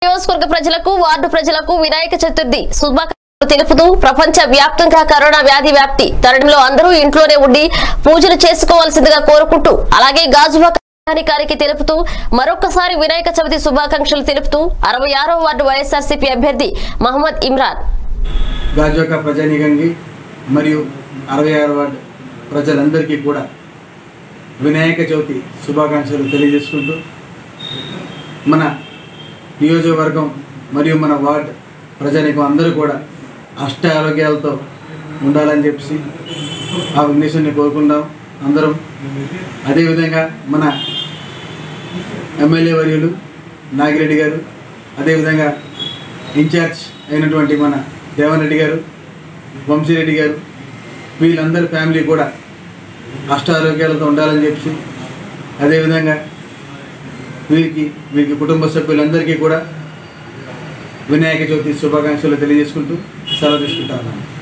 నియోజకవర్గ ప్రజలకు వార్డు ప్రజలకు వినాయక చతుర్థి శుభాకాంక్షలు తెలుపుతూ ప్రపంచ వ్యాప్తంగా కరోనా వ్యాధి వ్యాప్తి తరుణంలో అందరూ ఇంట్లోనే ఉండి పూజలు చేసుకోవాల్సిందిగా కోరుకుంటూ అలాగే గాజువా కార్యక్రమానికి తెలుపుతూ మరొకసారి వినాయక చవితి శుభాకాంక్షలు తెలుపుతూ అరవై ఆరో వార్డు వైఎస్ఆర్సీపీ అభ్యర్థి మహమ్మద్ ఇమ్రాన్ గాజోక ప్రజానీకంకి మరియు అరవై ఆరు వార్డు ప్రజలందరికీ కూడా వినాయక చవితి శుభాకాంక్షలు తెలియజేసుకుంటూ మన నియోజకవర్గం మరియు మన వార్డ్ ప్రజానీకం అందరూ కూడా అష్ట ఆరోగ్యాలతో ఉండాలని చెప్పేసి ఆ విఘ్నేశ్వరిని కోరుకుందాం అందరం అదేవిధంగా మన ఎమ్మెల్యే వర్యులు నాగిరెడ్డి గారు అదేవిధంగా ఇన్ఛార్జ్ అయినటువంటి మన దేవన్ రెడ్డి గారు వంశీరెడ్డి గారు వీళ్ళందరి ఫ్యామిలీ కూడా అష్టారోగ్యాలతో ఉండాలని చెప్పి అదేవిధంగా వీరికి వీరికి కుటుంబ సభ్యులందరికీ కూడా వినాయక చవితి శుభాకాంక్షలు తెలియజేసుకుంటూ సెలవు తీసుకుంటాను